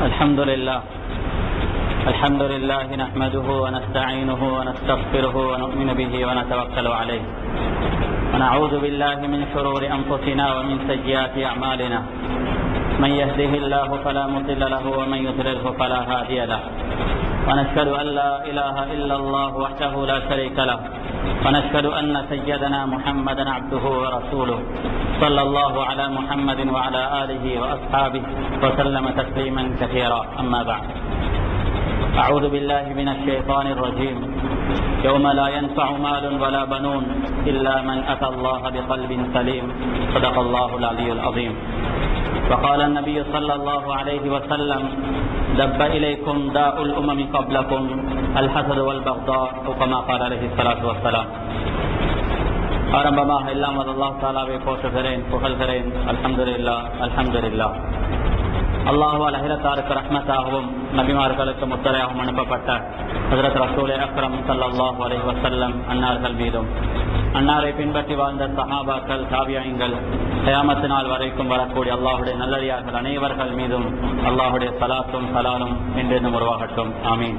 الحمد لله الحمد لله نحمده ونستعينه ونستغفره ونؤمن به ونتوكل عليه ونعوذ بالله من شرور أنفسنا ومن سيئات أعمالنا من يهده الله فلا مضل له ومن يضلله فلا هادي له ونشهد أن لا إله إلا الله وحده لا شريك له ونشهد أن سيدنا محمدا عبده ورسوله صلى الله على محمد وعلى آله وأصحابه وسلم تسليما كثيرا أما بعد أعوذ بالله من الشيطان الرجيم يوم لا ينفع مال ولا بنون إلا من أتى الله بقلب سليم صدق الله العلي العظيم وقال النبي صلى الله عليه وسلم دب إليكم داء الأمم قبلكم الحسد والبغضاء كما قال عليه الصلاة والسلام ஆரம்பமாக எல்லாம் அல்லாஹ் தாலாவை போற்றுகிறேன் புகழ்கிறேன் அல்ஹம்துலில்லா அல்ஹம்துலில்லா அல்லாஹுவால் அகிலத்தாருக்கு ரஹ்மத்தாகவும் நபிமார்களுக்கு முத்தரையாகவும் அனுப்பப்பட்ட ஹசரத் ரசூலே அக்ரம் சல்லாஹூ அலி வசல்லம் அன்னார்கள் மீதும் அன்னாரை பின்பற்றி வாழ்ந்த சஹாபாக்கள் தாவியாயங்கள் கயாமத்து நாள் வரைக்கும் வரக்கூடிய அல்லாஹுடைய நல்லடியார்கள் அனைவர்கள் மீதும் அல்லாஹுடைய சலாத்தும் சலாலும் என்றென்றும் உருவாகட்டும் ஆமீன்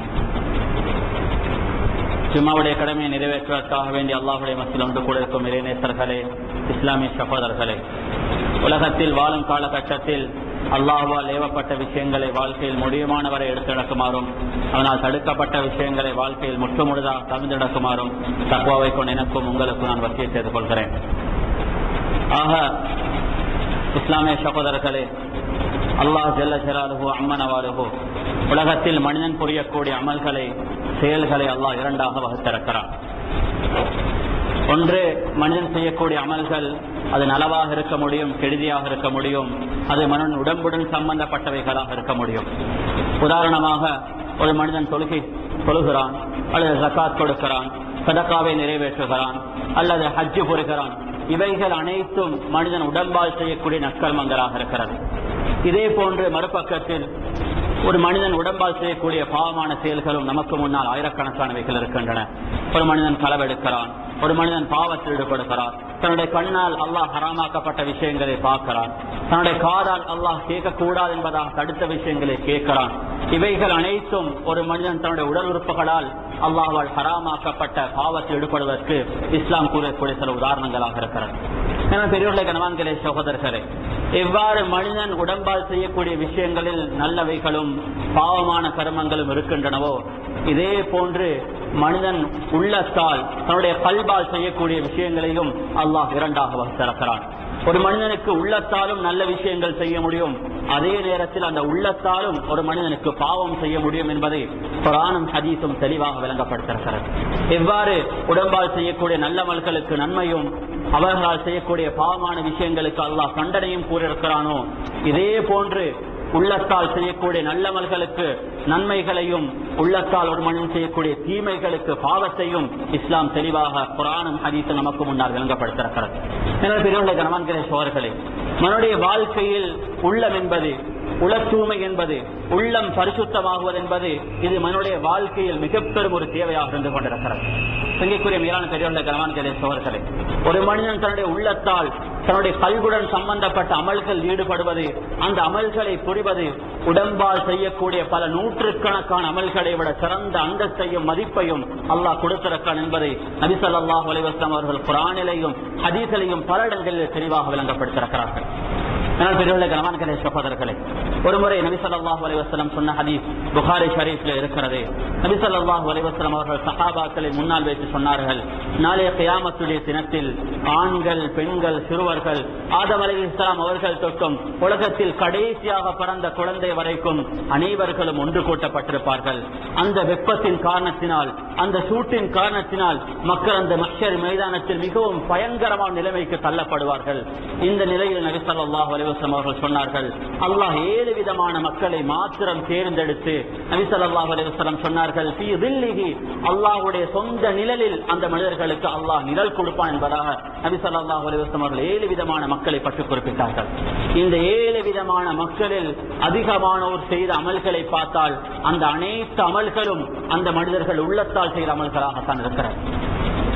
ஜும்மாவுடைய கடமையை நிறைவேற்றுவதற்காக வேண்டிய அல்லாஹுடைய மத்தியில் ஒன்று கூட இருக்கும் இறைநேசர்களே இஸ்லாமிய சகோதரர்களே உலகத்தில் வாழும் காலகட்டத்தில் அல்லாஹுவால் ஏவப்பட்ட விஷயங்களை வாழ்க்கையில் முடியுமானவரை எடுத்து நடக்குமாறும் அதனால் தடுக்கப்பட்ட விஷயங்களை வாழ்க்கையில் முற்றுமுழுதாக தவிர்த்து நடக்குமாறும் தக்குவாவை கொண்டு எனக்கும் உங்களுக்கும் நான் வசிய செய்து கொள்கிறேன் ஆக இஸ்லாமிய சகோதரர்களே அல்லாஹ் ஜல்ல ஜலாலுஹோ அம்மனவாலுஹோ உலகத்தில் மனிதன் புரியக்கூடிய அமல்களை செயல்களை அல்லாஹ் இரண்டாக வகுத்திருக்கிறான் ஒன்று மனிதன் செய்யக்கூடிய அமல்கள் அது நலவாக இருக்க முடியும் கெடுதியாக இருக்க முடியும் அது மனன் உடம்புடன் சம்பந்தப்பட்டவைகளாக இருக்க முடியும் உதாரணமாக ஒரு மனிதன் தொழுகை தொழுகிறான் அல்லது ஜக்காத் கொடுக்கிறான் சதக்காவை நிறைவேற்றுகிறான் அல்லது ஹஜ்ஜு புரிகிறான் இவைகள் அனைத்தும் மனிதன் உடம்பால் செய்யக்கூடிய நற்கர்மங்களாக இருக்கிறது இதே போன்று மறுபக்கத்தில் ஒரு மனிதன் உடம்பால் செய்யக்கூடிய பாவமான செயல்களும் நமக்கு முன்னால் ஆயிரக்கணக்கானவைகள் இருக்கின்றன ஒரு மனிதன் களவெடுக்கிறான் ஒரு மனிதன் பாவத்தில் ஈடுபடுகிறான் தன்னுடைய கண்ணால் அல்லாஹ் ஹராமாக்கப்பட்ட விஷயங்களை பார்க்கிறான் தன்னுடைய காதால் அல்லாஹ் கேட்கக்கூடாது என்பதாக தடுத்த விஷயங்களை கேட்கிறான் இவைகள் அனைத்தும் ஒரு மனிதன் தன்னுடைய உடல் உறுப்புகளால் அல்லாஹால் ஹராமாக்கப்பட்ட பாவத்தில் ஈடுபடுவதற்கு இஸ்லாம் கூறக்கூடிய சில உதாரணங்களாக இருக்கிறது எனவே பெரியவர்களை கணவான்களே சகோதரர்களே எவ்வாறு மனிதன் உடம்பால் செய்யக்கூடிய விஷயங்களில் நல்லவைகளும் பாவமான கர்மங்களும் இருக்கின்றனவோ இதே போன்று மனிதன் உள்ளத்தால் தன்னுடைய கல்பால் செய்யக்கூடிய விஷயங்களையும் அல்லாஹ் இரண்டாக வகுத்திருக்கிறான் ஒரு மனிதனுக்கு உள்ளத்தாலும் நல்ல விஷயங்கள் செய்ய முடியும் அதே நேரத்தில் அந்த உள்ளத்தாலும் ஒரு மனிதனுக்கு பாவம் செய்ய முடியும் என்பதை குரானும் ஹதீஸும் தெளிவாக விளங்கப்படுத்திருக்கிறது எவ்வாறு உடம்பால் செய்யக்கூடிய நல்லமல்களுக்கு நன்மையும் அவர்களால் செய்யக்கூடிய பாவமான விஷயங்களுக்கு அல்லாஹ் தண்டனையும் கூறியிருக்கிறானோ இதே போன்று உள்ளத்தால் செய்யக்கூடிய நல்லமல்களுக்கு நன்மைகளையும் உள்ளத்தால் ஒரு மனிதன் செய்யக்கூடிய தீமைகளுக்கு பாவத்தையும் இஸ்லாம் தெளிவாக குரானும் ஹதீஸும் நமக்கு முன்னால் விளங்கப்படுத்திருக்கிறது எனவே பெரியவர்களை கனவான்களே சோழர்களே மனுடைய வாழ்க்கையில் உள்ளம் என்பது உள தூய்மை என்பது உள்ளம் பரிசுத்தமாகுவது என்பது இது மனுடைய வாழ்க்கையில் மிக பெரும் ஒரு தேவையாக இருந்து கொண்டிருக்கிறது சங்கைக்குரிய மேலான பெரியவர்களை கனவான்களே சோழர்களே ஒரு மனிதன் தன்னுடைய உள்ளத்தால் தன்னுடைய கல்குடன் சம்பந்தப்பட்ட அமல்கள் ஈடுபடுவது அந்த அமல்களை புரிவது உடம்பால் செய்யக்கூடிய பல நூற்றுக்கணக்கான அமல்களை விட சிறந்த அந்தஸ்தையும் மதிப்பையும் அல்லாஹ் கொடுத்திருக்கான் என்பதை நபிசல்லாஹ் அலைவாஸ்லாம் அவர்கள் குரானிலையும் ஹதீசலையும் பல இடங்களில் தெளிவாக விளங்கப்படுத்திருக்கிறார்கள் ஆனால் பெரியவர்களே கனவான்களே சகோதரர்களே ஒரு முறை நபிசல்லாஹு அலைவாஸ்லம் சொன்ன ஹதீஸ் புகாரி ஷரீஃப்ல இருக்கிறது நபிசல்லாஹு அலைவாஸ்லம் அவர்கள் சஹாபாக்களை முன்னால் வைத்து சொன்னார்கள் நாளைய கியாமத்துடைய தினத்தில் ஆண்கள் பெண்கள் சிறுவர்கள் ஆதம் அலி இஸ்லாம் அவர்கள் தொட்டும் உலகத்தில் கடைசியாக பிறந்த குழந்தை வரைக்கும் அனைவர்களும் ஒன்று கூட்டப்பட்டிருப்பார்கள் அந்த வெப்பத்தின் காரணத்தினால் அந்த சூட்டின் காரணத்தினால் மக்கள் அந்த மஷர் மைதானத்தில் மிகவும் பயங்கரமான நிலைமைக்கு தள்ளப்படுவார்கள் இந்த நிலையில் நபிசல்லாஹு அலிவசம் அவர்கள் சொன்னார்கள் அல்லாஹ் ஏழு விதமான மக்களை மாத்திரம் தேர்ந்தெடுத்து நபிசல்லாஹு அலிவசலம் சொன்னார்கள் அல்லாஹுடைய சொந்த நிழலில் அந்த மனிதர்களுக்கு அல்லாஹ் நிழல் கொடுப்பான் என்பதாக நபிசல்லாஹு அலிவசம் அவர்கள் ஏழு விதமான மக்களை பற்றி குறிப்பிட்டார்கள் இந்த ஏழு விதமான மக்களில் அதிகமானோர் செய்த அமல்களை பார்த்தால் அந்த அனைத்து அமல்களும் அந்த மனிதர்கள் உள்ளத்தால் செய்த அமல்களாகத்தான் இருக்கிறது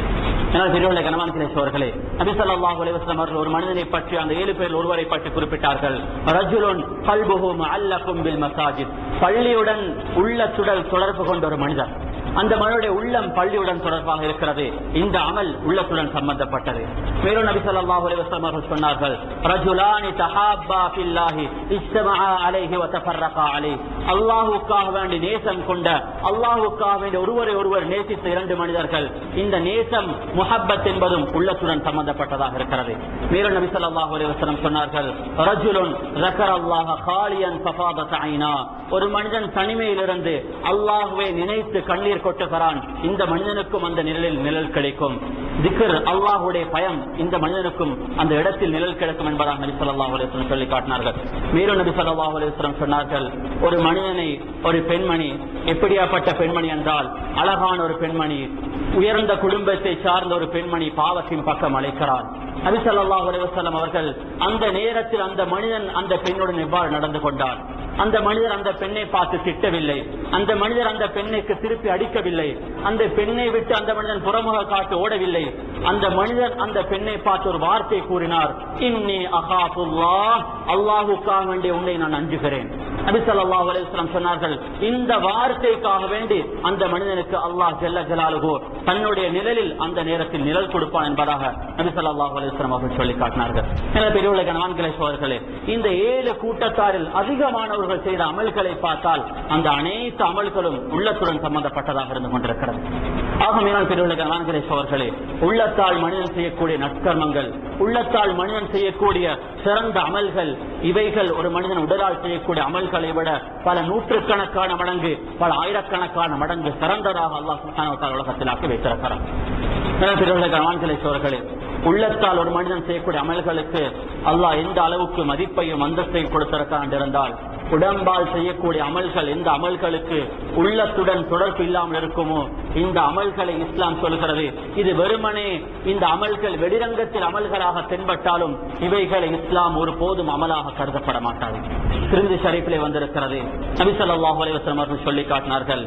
என்னால் பெரியவர்களை கனவான்களே சோர்களே நபி ஸல்லல்லாஹு அலைஹி வஸல்லம் அவர்கள் ஒரு மனிதனை பற்றி அந்த ஏழு பேர் ஒருவரை பற்றி குறிப்பிட்டார்கள் ரஜுலுன் கல்புஹு முஅல்லகும் பில் மசாஜித் பள்ளியுடன் உள்ளத்துடன் தொடர்பு கொண்ட ஒரு மனிதர் அந்த மனிதனுடைய உள்ளம் பள்ளியுடன் தொடர்பாக இருக்கிறது இந்த அமல் உள்ளத்துடன் சம்பந்தப்பட்டது மேலும் நபி ஸல்லல்லாஹு அலைஹி வஸல்லம் அவர்கள் சொன்னார்கள் ரஜுலானி தஹாப்பா ஃபில்லாஹி இஜ்தமஆ அலைஹி வ தஃபர்ரகா அலைஹி அல்லாஹ்வுக்காக வேண்டி நேசம் கொண்ட அல்லாஹ்வுக்காக வேண்டி ஒருவரை ஒருவர் நேசித்த இரண்டு மனிதர்கள் இந்த நேசம் முஹப்பத் என்பதும் உள்ளத்துடன் சம்பந்தப்பட்டதாக இருக்கிறது மேலும் நபி ஸல்லல்லாஹு அலைஹி வஸல்லம் சொன்னார்கள் ரஜுலுன் ذكر الله خاليا ففاضت عينا ஒரு மனிதன் தனிமையிலிருந்து அல்லாஹ்வை நினைத்து கண்ணீர் கொட்டுகிறான் இந்த மனிதனுக்கும் அந்த நிழலில் நிழல் கிடைக்கும் திக்ர் அல்லாஹ்வுடைய பயம் இந்த மனிதனுக்கும் அந்த இடத்தில் நிழல் கிடைக்கும் என்பதாக நபி ஸல்லல்லாஹு அலைஹி வஸல்லம் சொல்லி காட்டினார்கள் மேலும் நபி ஸல்லல்லாஹு அலைஹி வஸல்லம் சொன்னார்கள் ஒரு மனிதனை ஒரு பெண்மணி எப்படியாப்பட்ட பெண்மணி என்றால் அழகான ஒரு பெண்மணி உயர்ந்த குடும்பத்தை சார்ந்த ஒரு பெண்மணி பாவத்தின் பக்கம் அழைக்கிறார் நபி ஸல்லல்லாஹு அலைஹி வஸல்லம் அவர்கள் அந்த நேரத்தில் அந்த மனிதன் அந்த பெண்ணுடன் எவ்வாறு நடந்து கொண்டார் அந்த மனிதர் அந்த பெண்ணை பார்த்து திட்டவில்லை அந்த மனிதர் அந்த பெண்ணுக்கு திருப்பி அடிக்கவில்லை அந்த பெண்ணை விட்டு அந்த மனிதன் புறமுக காட்டு ஓடவில்லை அந்த மனிதர் அந்த பெண்ணை பார்த்து ஒரு வார்த்தை கூறினார் இன்னி அகாபுல்லா அல்லாஹுக்காக வேண்டி உன்னை நான் அஞ்சுகிறேன் நபி ஸல்லல்லாஹு அலைஹி வஸல்லம் சொன்னார்கள் இந்த வார்த்தைக்காக வேண்டி அந்த மனிதனுக்கு அல்லாஹ் ஜல்ல ஜலாலுஹு தன்னுடைய நிழலில் அந்த நேரத்தில் நிழல் கொடுப்பான் என்பதாக நபி ஸல்லல்லாஹு அலைஹி வஸல்லம் அவர்கள் சொல்லி காட்டினார்கள் எனவே பெரியவர்களே கணவான்களே சோழர்களே இந்த ஏழு கூட்டத்தாரில் அதிகமானவர்கள் செய்த அமல்களை பார்த்தால் அந்த அனைத்து அமல்களும் உள்ளத்துடன் சம்பந்தப்பட்டதாக இருந்து கொண்டிருக்கிறது ஆக மேலான பெரியவர்களே கணவான்களே சோழர்களே உள்ளத்தால் மனிதன் செய்யக்கூடிய நற்கர்மங்கள் உள்ளத்தால் மனிதன் செய்யக்கூடிய சிறந்த அமல்கள் இவைகள் ஒரு மனிதன் உடலால் செய்யக்கூடிய அமல்களை விட பல நூற்றுக்கணக்கான மடங்கு பல ஆயிரக்கணக்கான மடங்கு சிறந்ததாக அல்லாஹ் சுப்ஹானஹு வ தஆலா உலகத்தில் ஆக்கி வைத்திருக்கிறார் எனவே பெரியவர்களே கணவான்களே சோழர்களே உள்ளத்தால் ஒரு மனிதன் செய்யக்கூடிய அமல்களுக்கு அல்லாஹ் எந்த அளவுக்கு மதிப்பையும் அந்தஸ்தையும் கொடுத்திருக்கான் இருந்தால் உடம்பால் செய்யக்கூடிய அமல்கள் எந்த அமல்களுக்கு உள்ளத்துடன் தொடர்பு இல்லாமல் இருக்குமோ இந்த அமல்களை இஸ்லாம் சொல்கிறது இது வெறுமனே இந்த அமல்கள் வெடிரங்கத்தில் அமல்களாக தென்பட்டாலும் இவைகளை இஸ்லாம் ஒரு போதும் அமலாக கருதப்பட மாட்டாது திருந்தி ஷரீஃபிலே வந்திருக்கிறது நபி ஸல்லல்லாஹு அலைஹி வஸல்லம் அவர்கள் சொல்லி காட்டினார்கள்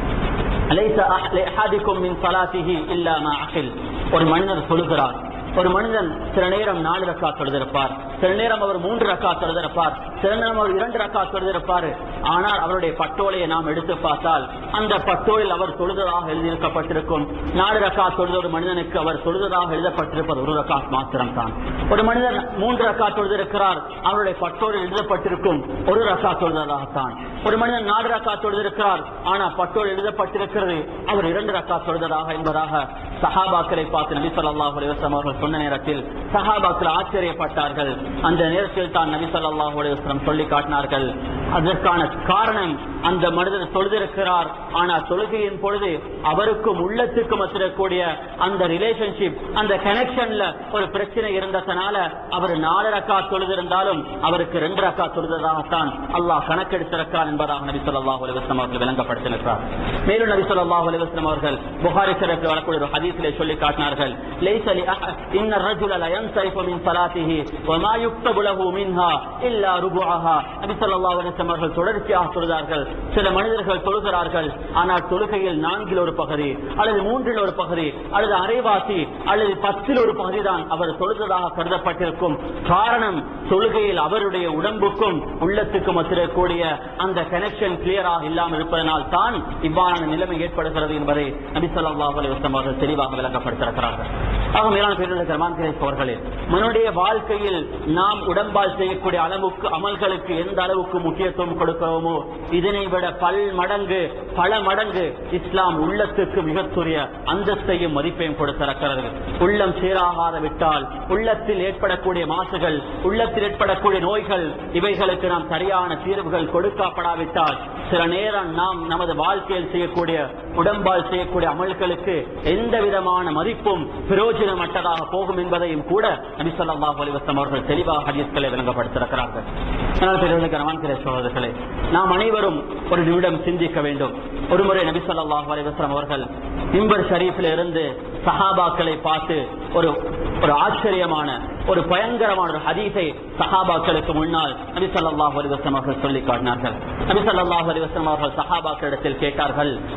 அலைஸ அஹதிக்கும் மின் ஸலாத்திஹி இல்லா மா அகில் ஒரு மனிதர் சொல்கிறார் ஒரு மனிதன் சில நேரம் நாலு ரக்கா தொழுதிருப்பார் சில நேரம் அவர் மூன்று ரக்கா தொழுதிருப்பார் சில நேரம் அவர் இரண்டு ரக்கா தொழுதிருப்பார் ஆனால் அவருடைய பட்டோலையை நாம் எடுத்து பார்த்தால் அந்த பட்டோலில் அவர் தொழுததாக எழுதியிருக்கப்பட்டிருக்கும் நாலு ரக்கா தொழுத ஒரு மனிதனுக்கு அவர் தொழுததாக எழுதப்பட்டிருப்பது ஒரு ரக்கா மாத்திரம் தான் ஒரு மனிதன் மூன்று ரக்கா தொழுதிருக்கிறார் அவருடைய பட்டோலில் எழுதப்பட்டிருக்கும் ஒரு ரக்கா தொழுததாகத்தான் ஒரு மனிதன் நாலு ரக்கா தொழுதிருக்கிறார் ஆனால் பட்டோல் எழுதப்பட்டிருக்கிறது அவர் இரண்டு ரக்கா தொழுததாக என்பதாக சஹாபாக்களை பார்த்து நபி ஸல்லல்லாஹு அலைஹி வஸல்லம் அவர்கள் சொன்ன நேரத்தில் சஹாபாக்கள் ஆச்சரியப்பட்டார்கள் அந்த நேரத்தில் தான் நபி ஸல்லல்லாஹு அலைஹி வஸல்லம் சொல்லி காட்டினார்கள் அதற்கான காரணம் அந்த மனிதர் தொழுதிருக்கிறார் ஆனால் தொழுகையின் பொழுது அவருக்கும் உள்ளத்துக்கும் வச்சிருக்கக்கூடிய அந்த ரிலேஷன்ஷிப் அந்த கனெக்ஷன்ல ஒரு பிரச்சனை இருந்ததனால அவர் நாலு ரக்கா தொழுதிருந்தாலும் அவருக்கு ரெண்டு ரக்கா தொழுததாகத்தான் அல்லாஹ் கணக்கெடுத்திருக்கிறார் என்பதாக நபி ஸல்லல்லாஹு அலைஹி வஸல்லம் அவர்கள் விளங்கப்படுத்தினார் மேலும் நபி ஸல்லல்லாஹு அலைஹி வஸல்லம் அவர்கள் புகாரி ஷரீஃபில் வரக்கூடிய ஒரு ஹதீஸிலே சொல்லி காட்டினார்கள் லைஸ லி அஹ- இன்ன الرجل لا ينصرف من صلاته وما يكتب له منها الا ربعها நபி ஸல்லல்லாஹு அலைஹி வஸல்லம் அவர்கள் தொடர்ச்சியாக சொல்கிறார்கள் சில மனிதர்கள் தொழுகிறார்கள் ஆனால் தொழுகையில் நான்கில் ஒரு பகுதி அல்லது மூன்றில் ஒரு பகுதி அல்லது அரைவாசி அல்லது பத்தில் ஒரு பகுதி தான் அவர் தொழுததாக கருதப்பட்டிருக்கும் காரணம் தொழுகையில் அவருடைய உடம்புக்கும் உள்ளத்துக்கும் வச்சிருக்கக்கூடிய அந்த கனெக்ஷன் கிளியராக இல்லாமல் இருப்பதனால் தான் இவ்வாறான நிலைமை ஏற்படுகிறது என்பதை நபி ஸல்லல்லாஹு அலைஹி வஸல்லம் அவர்கள் தெளிவாக விளக்கப்படுத்திருக்கிறார்கள் ஆக மேலான பேருடைய கர்மாந்திரேஸ் அவர்களே மனுடைய வாழ்க்கையில் நாம் உடம்பால் செய்யக்கூடிய அளவுக்கு அமல்களுக்கு எந்த அளவுக்கு முக்கியத்துவம் கொடுக்கிறோமோ இதனை விட பல் மடங்கு பல மடங்கு இஸ்லாம் உள்ளத்துக்கு மிகத்துரிய அந்தஸ்தையும் மதிப்பையும் கொடுத்திருக்கிறது உள்ளம் சீராகாத விட்டால் உள்ளத்தில் ஏற்படக்கூடிய மாசுகள் உள்ளத்தில் ஏற்படக்கூடிய நோய்கள் இவைகளுக்கு நாம் சரியான தீர்வுகள் கொடுக்கப்படாவிட்டால் சில நேரம் நாம் நமது வாழ்க்கையில் செய்யக்கூடிய உடம்பால் செய்யக்கூடிய அமல்களுக்கு எந்த விதமான மதிப்பும் பிரயோஜனமற்றதாக போகும் என்பதையும் கூட நபி ஸல்லல்லாஹு அலைஹி வஸல்லம் அவர்கள் தெளிவாக ஹதீஸ்களை விளங்கப்படுத்திருக்கிறார்கள் ஆனால் பெரியவர்களுக்கு ரவான்கிற சகோதரர்களே நாம் அனைவரும் ஒரு நிமிடம் சிந்திக்க வேண்டும் ஒருமுறை நபி ஸல்லல்லாஹு அலைஹி வஸல்லம் அவர்கள் மிம்பர் ஷரீஃபில் இருந்து சஹாபாக்களை பார்த்து ஒரு ஒரு ஆச்சரியமான ஒரு பயங்கரமான ஒரு ஹதீஸை சஹாபாக்களுக்கு முன்னால் நபி ஸல்லல்லாஹு அலைஹி வஸல்லம் அவர்கள் சொல்லி காட்டினார்கள் நபி ஸல்லல்லாஹு அலைஹி வஸல்லம் அவர்கள் சஹாபாக்களிடத்தில் கேட்டார்கள் அவ்வளவு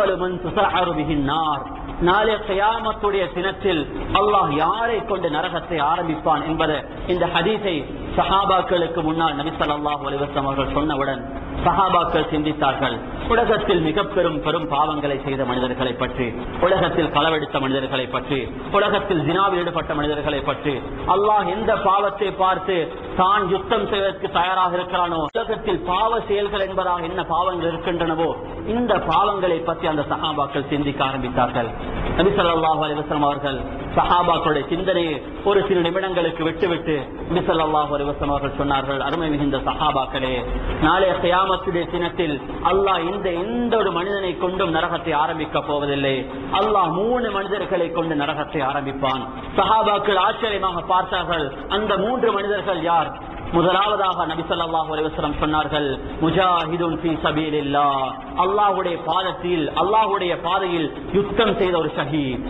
அவ்வளவு மன் துசஅரு பிஹின் நார் நாளை கியாமத்துடைய தினத்தில் அல்லாஹ் யாரை கொண்டு நரகத்தை ஆரம்பிப்பான் என்பது இந்த ஹதீஸை சஹாபாக்களுக்கு முன்னால் நபி ஸல்லல்லாஹு அலைஹி வஸல்லம் அவர்கள் சொன்னவுடன் சஹாபாக்கள் சிந்தித்தார்கள் உலகத்தில் மிக பெரும் பெரும் பாவங்களை செய்த மனிதர்களை பற்றி உலகத்தில் களவெடுத்த மனிதர்களை பற்றி உலகத்தில் ஜினாவில் ஈடுபட்ட மனிதர்களை பற்றி அல்லாஹ் எந்த பாவத்தை பார்த்து தான் யுத்தம் செய்வதற்கு தயாராக இருக்கிறானோ உலகத்தில் பாவ செயல்கள் என்பதாக என்ன பாவங்கள் இருக்கின்றனவோ இந்த பாவங்களை பற்றி அந்த சஹாபாக்கள் சிந்திக்க ஆரம்பித்தார்கள் நபி ஸல்லல்லாஹு அலைஹி வஸல்லம் அவர்கள் சஹாபாக்களுடைய சிந்தனையை ஒரு சில நிமிடங்களுக்கு விட்டுவிட்டு நபி ஸல்லல்லாஹு அலைஹி வஸல்லம் அவர்கள் சொன்னார்கள் அருமை மிகுந்த சஹாபாக்களே நாளைய கியாமத்துடைய தினத்தில் அல்லாஹ் இந்த எந்த ஒரு மனிதனை கொண்டும் நரகத்தை ஆரம்பிக்க போவதில்லை அல்லாஹ் மூணு மனிதர்களை கொண்டு நரகத்தை ஆரம்பிப்பான் சஹாபாக்கள் ஆச்சரியமாக பார்த்தார்கள் அந்த மூன்று மனிதர்கள் யார் முதலாவதாக நபி ஸல்லல்லாஹு அலைஹி வஸல்லம் சொன்னார்கள் முஜாஹிதுன் ஃபீ சபீலில்லாஹ் அல்லாஹ்வுடைய பாதத்தில் அல்லாஹ்வுடைய பாதையில் யுத்தம் செய்த ஒரு ஷஹீத்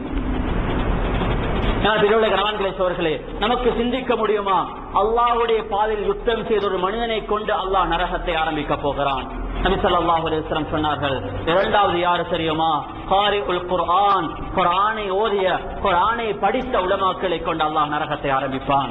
திருவிழா கணவான்களை சோர்களே நமக்கு சிந்திக்க முடியுமா அல்லாஹ்வுடைய பாதையில் யுத்தம் செய்த ஒரு மனிதனை கொண்டு அல்லாஹ் நரகத்தை ஆரம்பிக்க போகிறான் நபி ஸல்லல்லாஹு அலைஹி வஸல்லம் சொன்னார்கள் இரண்டாவது யாரு தெரியுமா காரி உல் குர்ஆன் குர்ஆனை ஓதிய குர்ஆனை படித்த உலமாக்களை கொண்டு அல்லாஹ் நரகத்தை ஆரம்பிப்பான்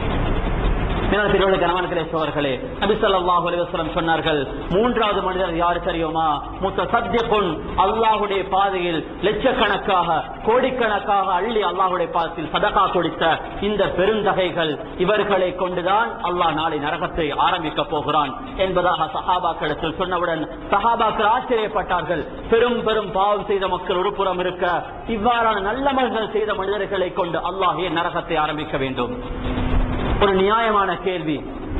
திருவிழா கணவான்களே சோர்களே நபி ஸல்லல்லாஹு அலைஹி வஸல்லம் சொன்னார்கள் மூன்றாவது மனிதர் யாரு தெரியுமா முத்தசத்தியகுன் அல்லாஹ்வுடைய பாதையில் லட்சக்கணக்காக கோடிக்கணக்காக அள்ளி அல்லாஹ்வுடைய பாதத்தில் சதகா கொடுத்த இந்த பெருந்தகைகள் இவர்களை கொண்டுதான் அல்லாஹ் நாளை நரகத்தை ஆரம்பிக்க போகிறான் என்பதாக சஹாபாக்களிடத்தில் சொன்னவுடன் சஹாபாக்கள் ஆச்சரியப்பட்டார்கள் பெரும் பெரும் பாவம் செய்த மக்கள் ஒரு புறம் இருக்க இவ்வாறான நல்ல மனிதர்கள் செய்த மனிதர்களை கொண்டு அல்லாஹ் ஏன் நரகத்தை ஆரம்பிக்க வேண்டும் ஒரு நியாயமான கேள்வி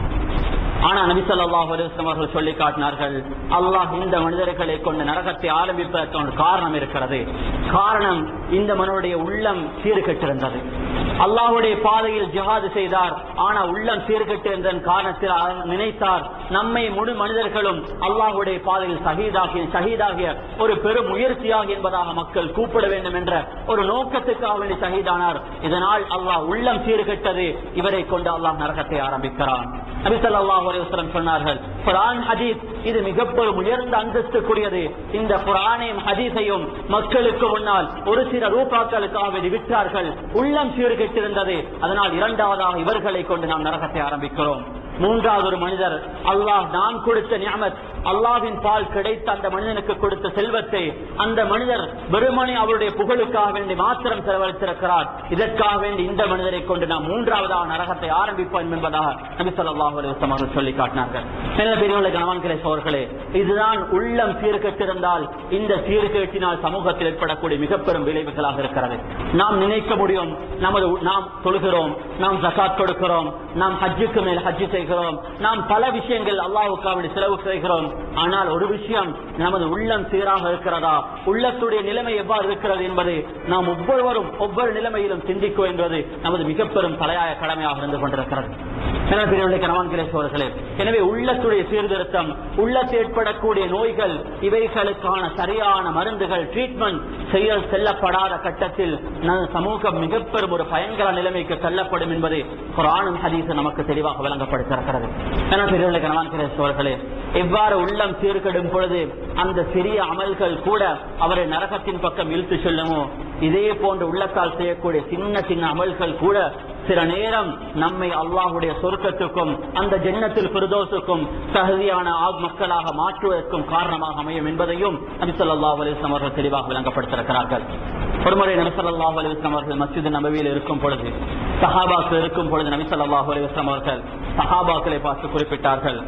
ஆனா நபி ஸல்லல்லாஹு அலைஹி வஸல்லம் அவர்கள் சொல்லி காட்டினார்கள் அல்லாஹ் இந்த மனிதர்களை கொண்டு நரகத்தை ஆரம்பிப்பதற்கு ஒரு காரணம் இருக்கிறது காரணம் இந்த மனுடைய உள்ளம் சீர்கெட்டிருந்தது அல்லாஹ்வுடைய பாதையில் ஜிஹாது செய்தார் ஆனா உள்ளம் சீர்கெட்டிருந்ததன் காரணத்தில் அவர் நினைத்தார் நம்மை முழு மனிதர்களும் அல்லாஹ்வுடைய பாதையில் ஷஹீதாகி ஷஹீதாகிய ஒரு பெரும் முயற்சியாக என்பதாக மக்கள் கூப்பிட வேண்டும் என்ற ஒரு நோக்கத்துக்காக வேண்டி ஷஹீதானார் இதனால் அல்லாஹ் உள்ளம் சீர்கெட்டது இவரை கொண்டு அல்லாஹ் நரகத்தை ஆரம்பிக்கிறான் நபி ஸல்லல்லாஹு அலைஹி வஸல்லம் சொன்னார்கள் குர்ஆன் ஹதீஸ் இது மிகப்பெரும் உயர்ந்த அந்தஸ்துக்குரியது இந்த குர்ஆனையும் ஹதீஸையும் மக்களுக்கு முன்னால் ஒரு சில ரூபாக்களுக்காக வேண்டி விற்றார்கள் உள்ளம் சீர்கெட்டிருந்தது அதனால் இரண்டாவதாக இவர்களை கொண்டு நாம் நரகத்தை ஆரம்பிக்கிறோம் மூன்றாவது ஒரு மனிதர் அல்லாஹ் நாம் கொடுத்த நியமத் அல்லாவின் பால் கிடைத்த அந்த மனிதனுக்கு கொடுத்த செல்வத்தை அந்த மனிதர் வெறுமனே அவருடைய புகழுக்காக வேண்டி மாத்திரம் செலவழித்திருக்கிறார் இதற்காக வேண்டி இந்த மனிதரை கொண்டு நாம் மூன்றாவதாக நரகத்தை ஆரம்பிப்போம் என்பதாக நபி ஸல்லல்லாஹு அலைஹி வஸல்லம் அவர்கள் சொல்லி காட்டினார்கள் நல்ல பெரியவர்களே கணவான்களே சோர்களே இதுதான் உள்ளம் சீர்கெட்டிருந்தால் இந்த சீர்கேட்டினால் சமூகத்தில் ஏற்படக்கூடிய மிக பெரும் விளைவுகளாக இருக்கிறது நாம் நினைக்க முடியும் நமது நாம் தொழுகிறோம் நாம் ஜகாத் கொடுக்கிறோம் நாம் ஹஜ்ஜுக்கு மேல் ஹஜ்ஜு செய்கிறோம் நாம் பல விஷயங்கள் அல்லாஹுக்காக செலவு செய்கிறோம் ஆனால் ஒரு விஷயம் நமது உள்ளம் சீராக இருக்கிறதா உள்ளத்துடைய நிலைமை எவ்வாறு இருக்கிறது என்பது நாம் ஒவ்வொருவரும் ஒவ்வொரு நிலைமையிலும் சிந்திக்க என்பது நமது மிக பெரும் தலையாய கடமையாக இருந்து கொண்டிருக்கிறது எனவே பெரியவர்களே, கணவான்களே சோழர்களே எனவே உள்ளத்துடைய சீர்திருத்தம் உள்ளத்தில் ஏற்படக்கூடிய நோய்கள் இவைகளுக்கான சரியான மருந்துகள் ட்ரீட்மெண்ட் செய்ய செல்லப்படாத கட்டத்தில் நமது சமூகம் மிக பெரும் ஒரு பயங்கர நிலைமைக்கு தள்ளப்படும் என்பதை குரானும் ஹதீஸும் நமக்கு தெளிவாக விளங்கப்படுத்திருக்கிறது எனவே பெரியவர்களே, கணவான்களே சோழர்களே எவ்வாறு உள்ளம் சீர்கெடும் பொழுது அந்த சிறிய அமல்கள் கூட அவரை நரகத்தின் பக்கம் இழுத்து செல்லுமோ இதே போன்று உள்ளத்தால் செய்யக்கூடிய சின்ன சின்ன அமல்கள் கூட சில நேரம் நம்மை அல்லாஹுடைய சொர்க்கத்துக்கும் அந்த ஜென்னத்தில் பிரதோசுக்கும் தகுதியான ஆக் மக்களாக மாற்றுவதற்கும் காரணமாக அமையும் என்பதையும் நபி ஸல்லல்லாஹு அலைஹி வஸல்லம் அவர்கள் தெளிவாக விளங்கப்படுத்திருக்கிறார்கள் ஒருமுறை நபி ஸல்லல்லாஹு அலைஹி வஸல்லம் அவர்கள் மஸ்ஜித் நபவியில் இருக்கும் பொழுது சஹாபாக்கள் இருக்கும் பொழுது நபி ஸல்லல்லாஹு அலைஹி வஸல்லம் அவர்கள் சஹாபாக்களை பார்த்து குறிப்பிட்டார்கள்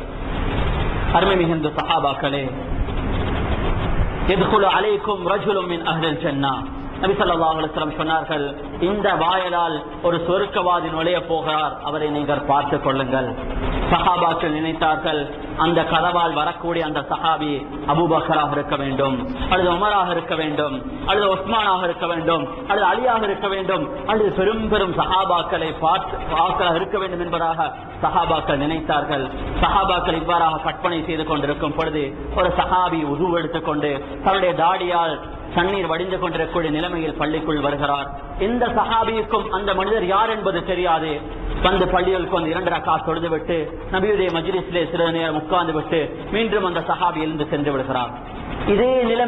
அருமை மிகுந்த சஹாபாக்களே يدخل عليكم رجل من أهل الجنة நபி ஸல்லல்லாஹு அலைஹி வஸல்லம் சொன்னார்கள் இந்த வாயலால் ஒரு சொர்க்கவாதி நுழைய போகிறார் அவரை நீங்கள் பார்த்துக் கொள்ளுங்கள் சஹாபாக்கள் நினைத்தார்கள் அந்த கதவால் வரக்கூடிய அந்த சஹாபி அபூபக்கராக இருக்க வேண்டும் அல்லது உமராக இருக்க வேண்டும் அல்லது உஸ்மானாக இருக்க வேண்டும் அல்லது அலியாக இருக்க வேண்டும் அல்லது பெரும் பெரும் சஹாபாக்களை பார்த்து ஆக்களாக இருக்க வேண்டும் என்பதாக சஹாபாக்கள் நினைத்தார்கள் சஹாபாக்கள் இவ்வாறாக கற்பனை செய்து கொண்டிருக்கும் பொழுது ஒரு சஹாபி உது எடுத்துக்கொண்டு தன்னுடைய தாடியால் தண்ணீர் வடிந்து கொண்டிருக்கக்கூடிய நிலைமையில் பள்ளிக்குள் வருகிறார் இந்த சஹாபியுக்கும் அந்த மனிதர் யார் என்பது தெரியாது வந்து பள்ளிகளுக்கு வந்து இரண்டு ரக்கா தொழுது விட்டு நபியுடைய மஜ்லிஸிலே சிறிது நேரம் உட்கார்ந்து விட்டு மீண்டும் அந்த சஹாபி எழுந்து சென்று விடுகிறார் இதே நிலைமை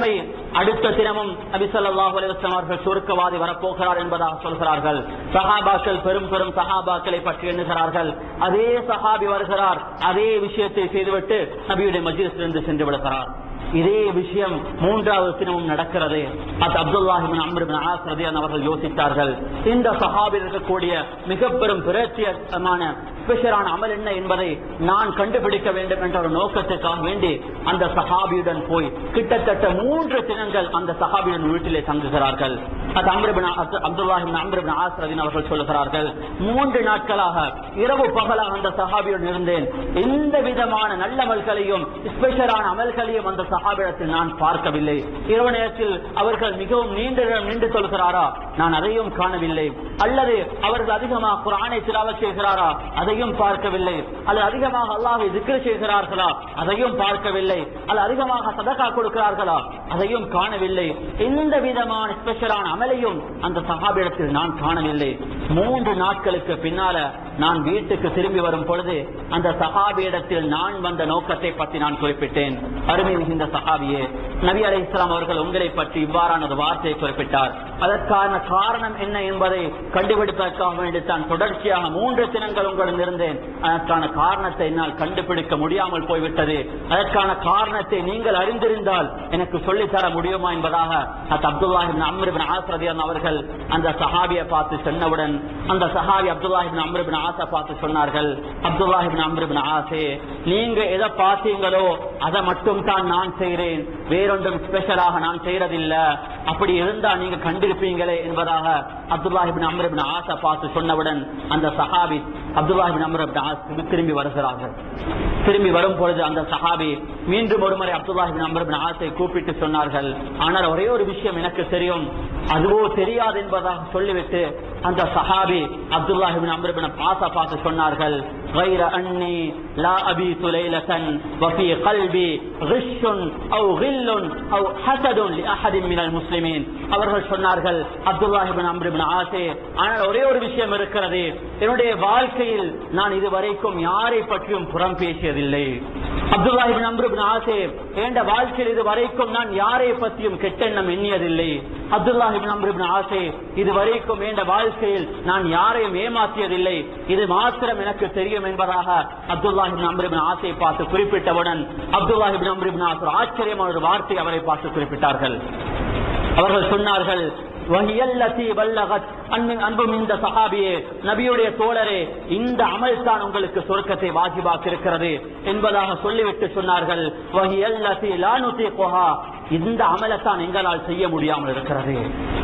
அடுத்த தினமும் நபி ஸல்லல்லாஹு அலைஹி வஸல்லம் அவர்கள் சுருக்கவாதி வரப்போகிறார் என்பதாக சொல்கிறார்கள் சஹாபாக்கள் பெரும் பெரும் சஹாபாக்களை பற்றி எண்ணுகிறார்கள் அதே சஹாபி வருகிறார் அதே விஷயத்தை செய்துவிட்டு நபியுடைய மஜ்லிஸிலிருந்து சென்று விடுகிறார் இதே விஷயம் மூன்றாவது தினமும் நடக்கிறது அது அப்துல்லாஹிபின் அம்ருபின் ஆஸ் ரதியான் அவர்கள் யோசித்தார்கள் இந்த சஹாபில் இருக்கக்கூடிய மிக பெரும் பிரத்தியமான ஸ்பெஷலான அமல் என்ன என்பதை நான் கண்டுபிடிக்க வேண்டும் என்ற ஒரு நோக்கத்துக்காக வேண்டி அந்த சஹாபியுடன் போய் கிட்டத்தட்ட மூன்று தினங்கள் அந்த சஹாபியுடன் வீட்டிலே தங்குகிறார்கள் அது அம்ருபின் அப்துல்லாஹிபின் அம்ருபின் ஆஸ் ரதின் அவர்கள் சொல்லுகிறார்கள் மூன்று நாட்களாக இரவு பகலாக அந்த சஹாபியுடன் இருந்தேன் எந்த விதமான நல்ல அமல்களையும் ஸ்பெஷலான அமல்களையும் அந்த சஹாபிடத்தில் நான் பார்க்கவில்லை இரவு நேரத்தில் அவர்கள் மிகவும் நீண்ட நேரம் நின்று சொல்கிறாரா நான் அதையும் காணவில்லை அல்லது அவர்கள் அதிகமாக குரானை திலாவத் செய்கிறாரா அதையும் பார்க்கவில்லை அல்லது அதிகமாக அல்லாஹை திக்ரு செய்கிறார்களா அதையும் பார்க்கவில்லை அல்லது அதிகமாக சதகா கொடுக்கிறார்களா அதையும் காணவில்லை எந்த விதமான ஸ்பெஷலான அமலையும் அந்த சஹாபிடத்தில் நான் காணவில்லை மூன்று நாட்களுக்கு பின்னால நான் வீட்டுக்கு திரும்பி வரும் பொழுது அந்த சஹாபியிடத்தில் நான் வந்த நோக்கத்தை பற்றி நான் குறிப்பிட்டேன் அருமை மிகுந்த சஹாபியே நபி அலை இஸ்லாம் அவர்கள் உங்களை பற்றி இவ்வாறான ஒரு வார்த்தையை குறிப்பிட்டார் அதற்கான காரணம் என்ன என்பதை கண்டுபிடிப்பதற்காக வேண்டி தான் தொடர்ச்சியாக மூன்று தினங்கள் உங்களிடம் இருந்தேன் அதற்கான காரணத்தை என்னால் கண்டுபிடிக்க முடியாமல் போய்விட்டது அதற்கான காரணத்தை நீங்கள் அறிந்திருந்தால் எனக்கு சொல்லித் தர முடியுமா என்பதாக அது அப்துல்லாஹிபின் அம்ருபின் ஆசிரதியான் அவர்கள் அந்த சஹாபியை பார்த்து சொன்னவுடன் அந்த சஹாபி அப்துல்லாஹிபின் அம்ருபின் ஆசை பார்த்து சொன்னார்கள் அப்துல்லாஹிபின் அம்ருபின் ஆசே நீங்க எதை பார்த்தீங்களோ அதை மட்டும் தான் நான் செய்கிறேன் வேறொன்றும் ஸ்பெஷலாக நான் செய்யறதில்ல அப்படி இருந்தா நீங்க கண்டிருப்பீங்களே என்பதாக அப்துல்லாஹிபின் அம்ருபின் ஆசை பார்த்து சொன்னவுடன் அந்த சஹாபி அப்துல்லாஹிபின் அம்ருபின் ஆஸ் திரும்பி வருகிறார்கள் திரும்பி வரும் பொழுது அந்த சஹாபி மீண்டும் ஒருமுறை அப்துல்லாஹிபின் அம்ருபின் ஆசை கூப்பிட்டு சொன்னார்கள் ஆனால் ஒரே ஒரு விஷயம் எனக்கு தெரியும் அதுவோ தெரியாது என்பதாக சொல்லிவிட்டு அந்த சஹாபி அப்துல்லாஹிபின் அம்ருபின் ஆசை பார்த்து சொன்னார்கள் غير أني لا أبيت ليلة وفي قلبي غش أو غل أو حسد لأحد من المسلمين அவர்கள் சொன்னார்கள் அப்துல்லாஹிபின் அம்ருபின் ஆசே ஆனால் ஒரே ஒரு விஷயம் இருக்கிறது என்னுடைய வாழ்க்கையில் நான் இதுவரைக்கும் யாரை பற்றியும் புறம் பேசியதில்லை அப்துல்லாஹிபின் அம்ருபின் ஆசே என்ற வாழ்க்கையில் இதுவரைக்கும் நான் யாரை பற்றியும் கெட்டெண்ணம் எண்ணியதில்லை அப்துல்லாஹிபின் அம்ருபின் ஆசே இதுவரைக்கும் என்ற வாழ்க்கையில் நான் யாரையும் ஏமாற்றியதில்லை இது மாத்திரம் எனக்கு தெரியும் என்பதாக அப்துல்லாஹிபின் அம்ருபின் ஆசை பார்த்து குறிப்பிட்டவுடன் அப்துல்லாஹிபின் அம்ருபின் ஆசர் ஆச்சரியமான ஒரு வார்த்தை அவரை பார்த்து குறிப்பிட்டார்கள் அவர்கள் சொன்னார்கள் வஹியல்லதி வல்லகத் அன்பின் அன்பும் இந்த சஹாபியே நபியுடைய தோழரே இந்த அமல் தான் உங்களுக்கு சொர்க்கத்தை வாஜிபாக்கி இருக்கிறது என்பதாக சொல்லிவிட்டு சொன்னார்கள் வஹியல்லதி லா நுதீகுஹா இந்த அமலத்தான் எங்களால் செய்ய முடியாமல் இருக்கிறது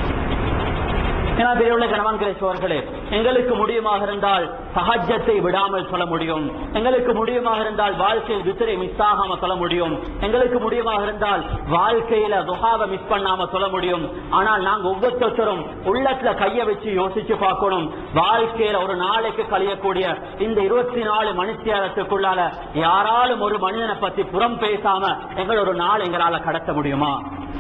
ஏன்னா பெரியவுள்ள கணவான்களே சோர்களே எங்களுக்கு முடியுமாக இருந்தால் சஹஜத்தை விடாமல் சொல்ல முடியும் எங்களுக்கு முடியுமாக இருந்தால் வாழ்க்கையில் விசிறை மிஸ் ஆகாம சொல்ல முடியும் எங்களுக்கு முடியுமாக இருந்தால் வாழ்க்கையில துகாவை மிஸ் பண்ணாம சொல்ல முடியும் ஆனால் நாங்க ஒவ்வொருத்தரும் உள்ளத்துல கைய வச்சு யோசிச்சு பார்க்கணும் வாழ்க்கையில ஒரு நாளைக்கு கழியக்கூடிய இந்த இருபத்தி நாலு மணித்தியாலத்துக்குள்ளால யாராலும் ஒரு மனிதனை பத்தி புறம் பேசாம எங்கள் ஒரு நாள் எங்களால கடத்த முடியுமா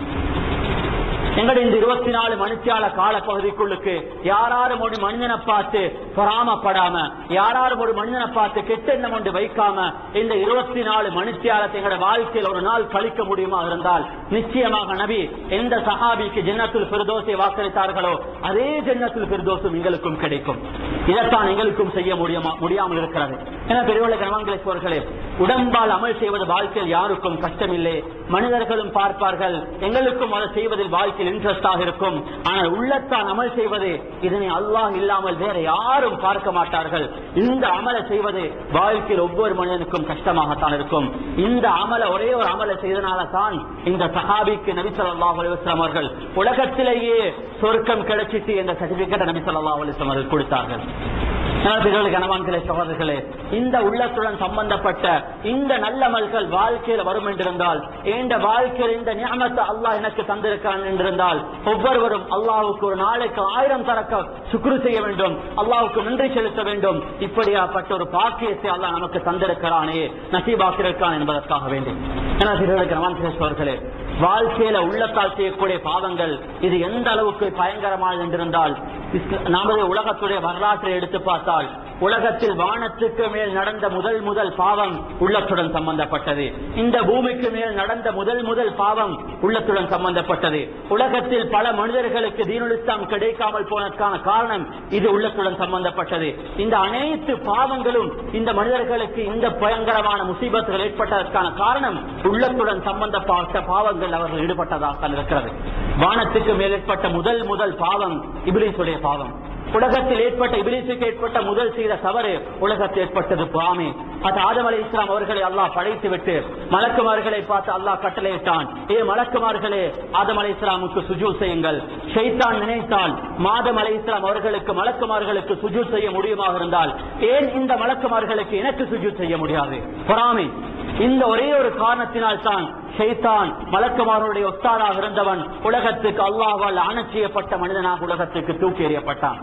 எங்களுடைய இந்த இருபத்தி நாலு மணித்தியால கால பகுதிக்குள்ளுக்கு யாராரும் ஒரு மனிதனை பார்த்து பொறாமப்படாம யாராரும் ஒரு மனிதனை பார்த்து கெட்டெண்ணம் கொண்டு வைக்காம இந்த இருபத்தி நாலு மணித்தியாலத்தை எங்களோட வாழ்க்கையில் ஒரு நாள் கழிக்க முடியுமா இருந்தால் நிச்சயமாக நபி எந்த சஹாபிக்கு ஜன்னத்துல் பிரதோசை வாக்களித்தார்களோ அதே ஜன்னத்துல் பிரதோசும் எங்களுக்கும் கிடைக்கும் இதைத்தான் எங்களுக்கும் செய்ய முடியுமா முடியாமல் இருக்கிறது என பெரியவளை கனவாங்களேஸ்வர்களே உடம்பால் அமல் செய்வது வாழ்க்கையில் யாருக்கும் கஷ்டமில்லை மனிதர்களும் பார்ப்பார்கள் எங்களுக்கும் அதை செய்வதில் வாழ்க்கையில் இன்ட்ரெஸ்டாக இருக்கும் ஆனால் உள்ளத்தான் அமல் செய்வது இதனை அல்லாஹ் இல்லாமல் வேற யாரும் பார்க்க மாட்டார்கள் இந்த அமலை செய்வது வாழ்க்கையில் ஒவ்வொரு மனிதனுக்கும் கஷ்டமாகத்தான் இருக்கும் இந்த அமலை ஒரே ஒரு அமலை செய்தனால தான் இந்த சஹாபிக்கு நபி ஸல்லல்லாஹு அலைஹி வஸல்லம் அவர்கள் உலகத்திலேயே சொர்க்கம் கிடைச்சிட்டு என்ற சர்டிபிகேட் நபி ஸல்லல்லாஹு அலைஹி வஸல்லம் அவர்கள் கொடுத்தார்கள் பிறகு கணவான்களே சகோதரர்களே இந்த உள்ளத்துடன் சம்பந்தப்பட்ட இந்த நல்லமல்கள் வாழ்க்கையில் வரும் என்றிருந்தால் இந்த வாழ்க்கையில் இந்த ஞானத்தை அல்லாஹ் எனக்கு தந்திருக்கான் என்றிருந்தால் ஒவ்வொருவரும் அல்லாஹ்வுக்கு ஒரு நாளைக்கு ஆயிரம் தரக்க சுக்ரு செய்ய வேண்டும் அல்லாஹ்வுக்கு நன்றி செலுத்த வேண்டும் இப்படியாப்பட்ட ஒரு பாக்கியத்தை அல்லாஹ் நமக்கு தந்திருக்கிறானே நசீபாக்கிருக்கான் என்பதற்காக வேண்டும் என பிறகு கணவான்களே வாழ்க்கையில உள்ளத்தால் செய்யக்கூடிய பாவங்கள் இது எந்த அளவுக்கு பயங்கரமானது என்றிருந்தால் இஸ்ல- நமது உலகத்துடைய வரலாற்றை எடுத்து பார்த்தால் உலகத்தில் வானத்துக்கு மேல் நடந்த முதல் முதல் பாவம் உள்ளத்துடன் சம்பந்தப்பட்டது இந்த பூமிக்கு மேல் நடந்த முதல் முதல் பாவம் உள்ளத்துடன் சம்பந்தப்பட்டது உலகத்தில் பல மனிதர்களுக்கு தீனுல் இஸ்லாம் கிடைக்காமல் போனதற்கான காரணம் இது உள்ளத்துடன் சம்பந்தப்பட்டது இந்த அனைத்து பாவங்களும் இந்த மனிதர்களுக்கு இந்த பயங்கரமான முசீபத்துகள் ஏற்பட்டதற்கான காரணம் உள்ளத்துடன் சம்பந்தப்பட்ட பாவங்கள் அவர்கள் ஈடுபட்டதாக இருக்கிறது வானத்துக்கு மேல் ஏற்பட்ட முதல் முதல் பாவம் இபிலிசுடைய பாவம் உலகத்தில் ஏற்பட்ட இபிலிசுக்கு ஏற்பட்ட முதல் செய்த தவறு உலகத்தில் ஏற்பட்டது பாமே அது ஆதம் அலை இஸ்லாம் அவர்களை அல்லாஹ் படைத்து விட்டு மலக்குமார்களை பார்த்து அல்லாஹ் கட்டளையிட்டான் ஏ மலக்குமார்களே ஆதம் அலை இஸ்லாமுக்கு சுஜூ செய்யுங்கள் ஷைத்தான் நினைத்தால் மாதம் அலை இஸ்லாம் அவர்களுக்கு மலக்குமார்களுக்கு சுஜூ செய்ய முடியுமாக இருந்தால் ஏன் இந்த மலக்குமார்களுக்கு எனக்கு சுஜூ செய்ய முடியாது பொறாமை இந்த ஒரே ஒரு காரணத்தினால் தான் ஷைத்தான் மலக்குமாரனுடைய ஒத்தாராக இருந்தவன் உலகத்துக்கு அல்லாஹால் அணச் செய்யப்பட்ட மனிதனாக உலகத்துக்கு தூக்கி எறியப்பட்டான்